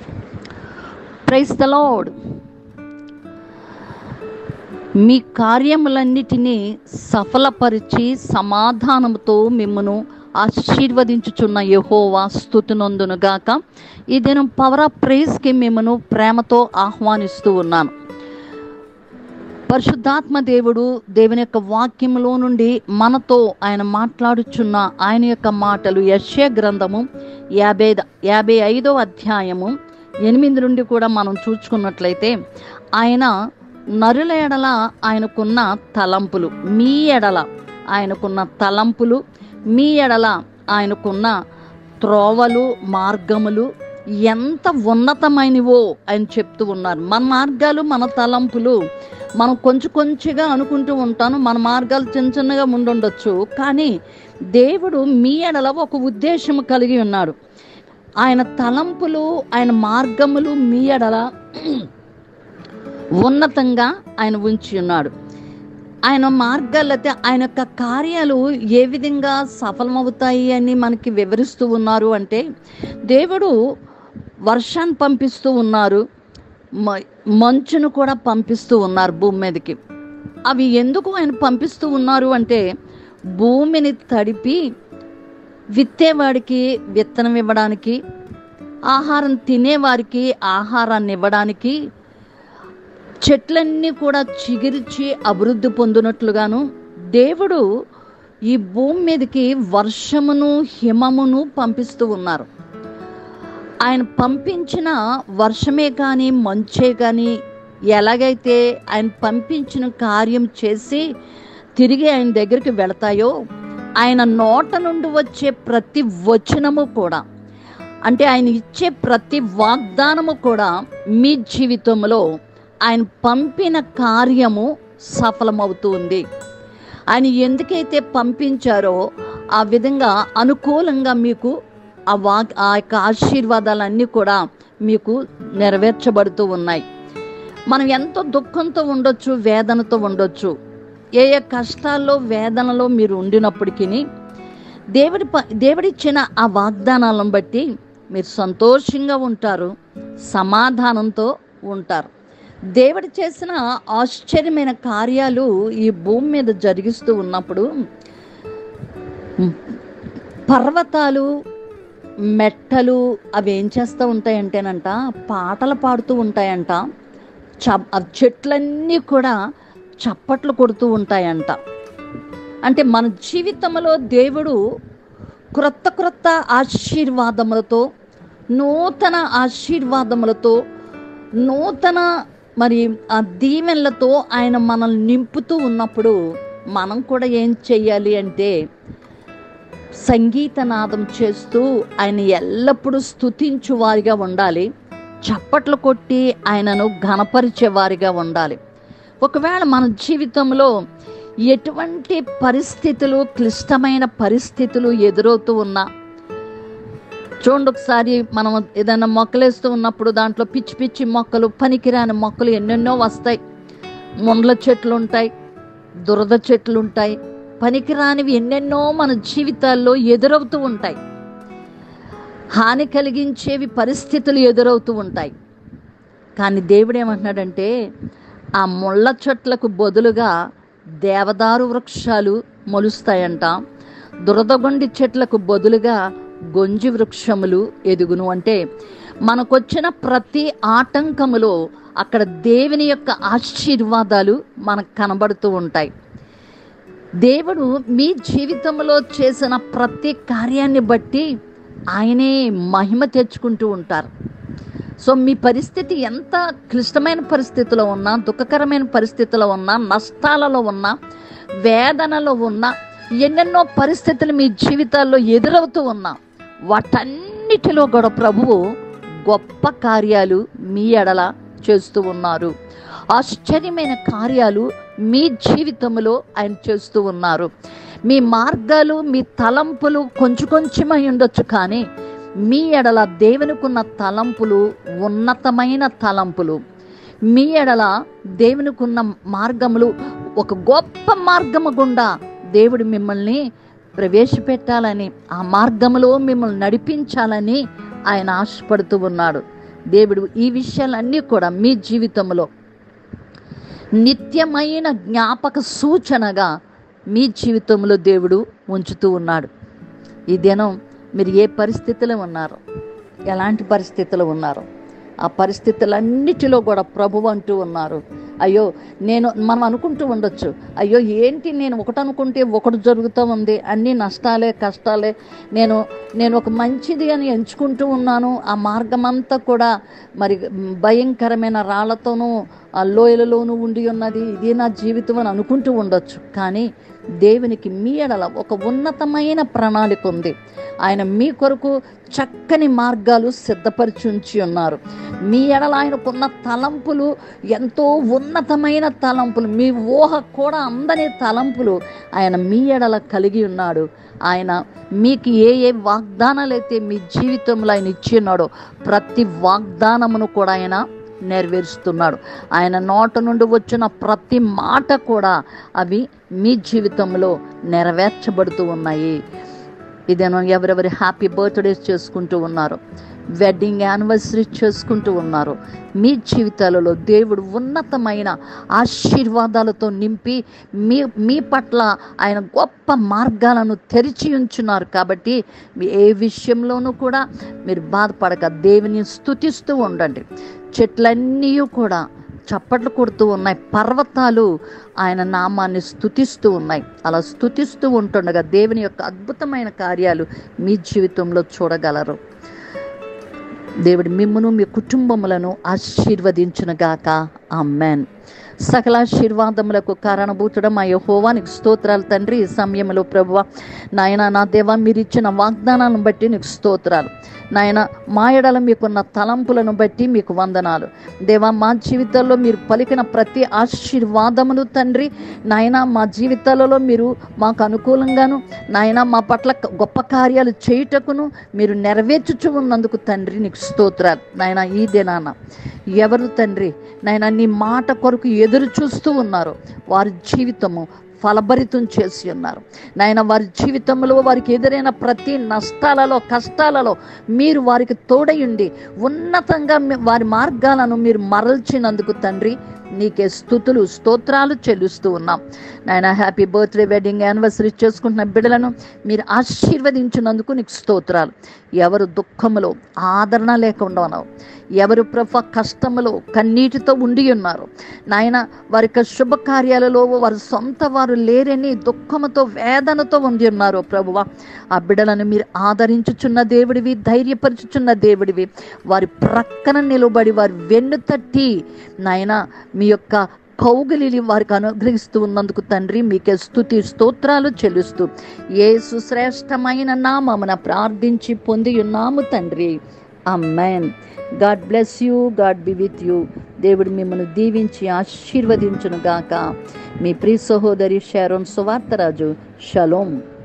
praise the lord మీ కార్యములన్నిటినీ సఫలపరిచి సమాధానముతో మిమ్మను ఆశీర్వదించుచున్న యహోవా స్థుతినందునుగాక ఈ దినం పవర్ ఆఫ్ ప్రైజ్కి మిమ్మను ప్రేమతో ఆహ్వానిస్తూ ఉన్నాను పరిశుద్ధాత్మ దేవుడు దేవుని యొక్క వాక్యములో నుండి మనతో ఆయన మాట్లాడుచున్న ఆయన యొక్క మాటలు యశ్య గ్రంథము యాభై యాభై ఐదో అధ్యాయము ఎనిమిది నుండి కూడా మనం చూసుకున్నట్లయితే ఆయన నరుల ఎడల ఆయనకున్న తలంపులు మీ ఎడల ఆయనకున్న తలంపులు మీ ఎడల ఆయనకున్న త్రోవలు మార్గములు ఎంత ఉన్నతమైనవో అని చెప్తూ ఉన్నారు మన మార్గాలు మన తలంపులు మనం కొంచెం కొంచెంగా అనుకుంటూ ఉంటాను మన మార్గాలు చిన్న చిన్నగా ముందుండొచ్చు కానీ దేవుడు మీ ఎడల ఒక ఉద్దేశం కలిగి ఉన్నాడు ఆయన తలంపులు ఆయన మార్గములు మీ ఎడల ఉన్నతంగా ఆయన ఉంచి ఉన్నాడు ఆయన మార్గాలు అయితే ఆయన యొక్క కార్యాలు ఏ విధంగా సఫలమవుతాయి అని మనకి వివరిస్తూ ఉన్నారు అంటే దేవుడు వర్షాన్ని పంపిస్తూ ఉన్నారు మ- మంచును కూడా పంపిస్తూ ఉన్నారు భూమి మీదకి అవి ఎందుకు ఆయన పంపిస్తూ ఉన్నారు అంటే భూమిని తడిపి విత్తేవాడికి విత్తనం ఇవ్వడానికి ఆహారం తినేవారికి ఆహారాన్ని ఇవ్వడానికి చెట్లన్నీ కూడా చిగిరిచి అభివృద్ధి పొందినట్లుగాను దేవుడు ఈ భూమి మీదకి వర్షమును హిమమును పంపిస్తూ ఉన్నారు ఆయన పంపించిన వర్షమే కానీ మంచే కానీ ఎలాగైతే ఆయన పంపించిన కార్యం చేసి తిరిగి ఆయన దగ్గరికి వెళతాయో ఆయన నోట నుండి వచ్చే ప్రతి వచనము కూడా అంటే ఆయన ఇచ్చే ప్రతి వాగ్దానము కూడా మీ జీవితంలో ఆయన పంపిన కార్యము సఫలమవుతుంది ఆయన ఎందుకైతే పంపించారో ఆ విధంగా అనుకూలంగా మీకు ఆ వా ఆ యొక్క ఆశీర్వాదాలన్నీ కూడా మీకు నెరవేర్చబడుతూ ఉన్నాయి మనం ఎంతో దుఃఖంతో ఉండొచ్చు వేదనతో ఉండొచ్చు ఏ ఏ కష్టాల్లో వేదనలో మీరు ఉండినప్పటికీ దేవుడి ప దేవుడిచ్చిన ఆ వాగ్దానాలను బట్టి మీరు సంతోషంగా ఉంటారు సమాధానంతో ఉంటారు దేవుడు చేసిన ఆశ్చర్యమైన కార్యాలు ఈ భూమి మీద జరిగిస్తూ ఉన్నప్పుడు పర్వతాలు మెట్టలు అవి ఏం చేస్తూ ఉంటాయంటేనంట పాటలు పాడుతూ ఉంటాయంట చ ఆ చెట్లన్నీ కూడా చప్పట్లు కొడుతూ ఉంటాయంట అంటే మన జీవితంలో దేవుడు క్రొత్త క్రొత్త ఆశీర్వాదములతో నూతన ఆశీర్వాదములతో నూతన మరి ఆ దీవెనలతో ఆయన మనల్ని నింపుతూ ఉన్నప్పుడు మనం కూడా ఏం చెయ్యాలి అంటే సంగీత నాదం చేస్తూ ఆయన ఎల్లప్పుడూ స్తుతించు వారిగా ఉండాలి చప్పట్లు కొట్టి ఆయనను ఘనపరిచే వారిగా ఉండాలి ఒకవేళ మన జీవితంలో ఎటువంటి పరిస్థితులు క్లిష్టమైన పరిస్థితులు ఎదురవుతూ ఉన్నా చూడండి ఒకసారి మనం ఏదైనా మొక్కలేస్తూ ఉన్నప్పుడు దాంట్లో పిచ్చి పిచ్చి మొక్కలు పనికిరాని మొక్కలు ఎన్నెన్నో వస్తాయి ముండ్ల చెట్లు ఉంటాయి దురద చెట్లు ఉంటాయి పనికిరానివి ఎన్నెన్నో మన జీవితాల్లో ఎదురవుతూ ఉంటాయి హాని కలిగించేవి పరిస్థితులు ఎదురవుతూ ఉంటాయి కానీ దేవుడు ఏమంటున్నాడంటే ఆ ముళ్ళ చెట్లకు బదులుగా దేవదారు వృక్షాలు మొలుస్తాయంట దురదగొండి చెట్లకు బదులుగా గొంజి వృక్షములు ఎదుగును అంటే మనకొచ్చిన ప్రతి ఆటంకములో అక్కడ దేవుని యొక్క ఆశీర్వాదాలు మనకు కనబడుతూ ఉంటాయి దేవుడు మీ జీవితంలో చేసిన ప్రతి కార్యాన్ని బట్టి ఆయనే మహిమ తెచ్చుకుంటూ ఉంటారు సో మీ పరిస్థితి ఎంత క్లిష్టమైన పరిస్థితిలో ఉన్నా దుఃఖకరమైన పరిస్థితిలో ఉన్నా నష్టాలలో ఉన్నా వేదనలో ఉన్నా ఎన్నెన్నో పరిస్థితులు మీ జీవితాల్లో ఎదురవుతూ ఉన్నా వాటన్నిటిలో కూడా ప్రభువు గొప్ప కార్యాలు మీ ఎడల చేస్తూ ఉన్నారు ఆశ్చర్యమైన కార్యాలు మీ జీవితంలో ఆయన చేస్తూ ఉన్నారు మీ మార్గాలు మీ తలంపులు కొంచెం కొంచెమై ఉండొచ్చు కానీ మీ ఎడల దేవునికున్న తలంపులు ఉన్నతమైన తలంపులు మీ ఎడల దేవునికున్న మార్గములు ఒక గొప్ప మార్గము గుండా దేవుడు మిమ్మల్ని ప్రవేశపెట్టాలని ఆ మార్గములో మిమ్మల్ని నడిపించాలని ఆయన ఆశపడుతూ ఉన్నాడు దేవుడు ఈ విషయాలన్నీ కూడా మీ జీవితంలో నిత్యమైన జ్ఞాపక సూచనగా మీ జీవితంలో దేవుడు ఉంచుతూ ఉన్నాడు ఈ దినం మీరు ఏ పరిస్థితిలో ఉన్నారో ఎలాంటి పరిస్థితులు ఉన్నారో ఆ పరిస్థితులన్నిటిలో కూడా ప్రభు అంటూ ఉన్నారు అయ్యో నేను మనం అనుకుంటూ ఉండొచ్చు అయ్యో ఏంటి నేను ఒకటి అనుకుంటే ఒకటి జరుగుతూ ఉంది అన్ని నష్టాలే కష్టాలే నేను నేను ఒక మంచిది అని ఎంచుకుంటూ ఉన్నాను ఆ మార్గం అంతా కూడా మరి భయంకరమైన రాళ్లతోనూ ఆ లోయలలోనూ ఉండి ఉన్నది ఇది నా జీవితం అని అనుకుంటూ ఉండొచ్చు కానీ దేవునికి మీ ఎడల ఒక ఉన్నతమైన ప్రణాళిక ఉంది ఆయన మీ కొరకు చక్కని మార్గాలు సిద్ధపరిచి ఉంచి ఉన్నారు మీ ఎడల ఆయనకున్న తలంపులు ఎంతో ఉన్నతమైన తలంపులు మీ ఊహ కూడా అందని తలంపులు ఆయన మీ ఎడల కలిగి ఉన్నాడు ఆయన మీకు ఏ ఏ వాగ్దానాలు అయితే మీ జీవితంలో ఆయన ఇచ్చి ఉన్నాడో ప్రతి వాగ్దానమును కూడా ఆయన నెరవేరుస్తున్నాడు ఆయన నోట నుండి వచ్చిన ప్రతి మాట కూడా అవి మీ జీవితంలో నెరవేర్చబడుతూ ఉన్నాయి ఇదేనో ఎవరెవరి హ్యాపీ బర్త్డేస్ చేసుకుంటూ ఉన్నారు వెడ్డింగ్ యానివర్సరీ చేసుకుంటూ ఉన్నారు మీ జీవితాలలో దేవుడు ఉన్నతమైన ఆశీర్వాదాలతో నింపి మీ మీ పట్ల ఆయన గొప్ప మార్గాలను తెరిచి ఉంచున్నారు కాబట్టి మీ ఏ విషయంలోనూ కూడా మీరు బాధపడక దేవుని స్తుతిస్తూ ఉండండి చెట్లన్నీ కూడా చప్పట్లు కొడుతూ ఉన్నాయి పర్వతాలు ఆయన నామాన్ని స్తుతిస్తూ ఉన్నాయి అలా స్తుతిస్తూ ఉంటుండగా దేవుని యొక్క అద్భుతమైన కార్యాలు మీ జీవితంలో చూడగలరు దేవుడు మిమ్మును మీ కుటుంబములను ఆశీర్వదించునుగాక ఆమెన్ సకలాశీర్వాదములకు కారణభూతుడం మా యహోవానికి స్తోత్రాలు తండ్రి ఈ సమయంలో ప్రభువ నాయన నా దేవా మీరు ఇచ్చిన వాగ్దానాలను బట్టి నీకు స్తోత్రాలు నాయన మా ఎడల మీకున్న తలంపులను బట్టి మీకు వందనాలు దేవా మా జీవితాల్లో మీరు పలికిన ప్రతి ఆశీర్వాదమును తండ్రి నాయన మా జీవితాలలో మీరు మాకు అనుకూలంగాను నాయన మా పట్ల గొప్ప కార్యాలు చేయుటకును మీరు నెరవేర్చుచు ఉన్నందుకు తండ్రి నీకు స్తోత్రాలు నాయన ఈ దినాన ఎవరు తండ్రి నాయన నీ మాట కొరకు ఎదురు చూస్తూ ఉన్నారు వారి జీవితము ఫలభరితం చేసి ఉన్నారు నాయన వారి జీవితంలో వారికి ఎదురైన ప్రతి నష్టాలలో కష్టాలలో మీరు వారికి తోడయుండి ఉన్నతంగా మీ- వారి మార్గాలను మీరు మరల్చినందుకు తండ్రి నీకే స్థుతులు స్తోత్రాలు చెల్లిస్తూ ఉన్నాం నాయన హ్యాపీ బర్త్డే వెడ్డింగ్ యానివర్సరీ చేసుకుంటున్న బిడ్డలను మీరు ఆశీర్వదించినందుకు నీకు స్తోత్రాలు ఎవరు దుఃఖములో ఆదరణ లేకుండా ఉన్నారు ఎవరు ప్రభ కష్టములో కన్నీటితో ఉండి ఉన్నారు నాయన వారి యొక్క శుభకార్యాలలో వారి సొంత వారు లేరని దుఃఖముతో వేదనతో ఉండి ఉన్నారు ప్రభువ ఆ బిడ్డలను మీరు ఆదరించుచున్న దేవుడివి ధైర్యపరచుచున్న దేవుడివి వారి ప్రక్కన నిలబడి వారి వెన్ను తట్టి నాయన మీ యొక్క కౌగిలిని వారికి అనుగ్రహిస్తూ ఉన్నందుకు తండ్రి మీకే స్తుతి స్తోత్రాలు చెల్లిస్తూ ఏ సుశ్రేష్టమైన నామమున ప్రార్థించి పొంది ఉన్నాము తండ్రి amen God bless you God be with you దేవుడు మిమ్మల్ని దీవించి ఆశీర్వదించును గాక మీ ప్రియ సహోదరి షారోన్ సువార్తరాజు షలోం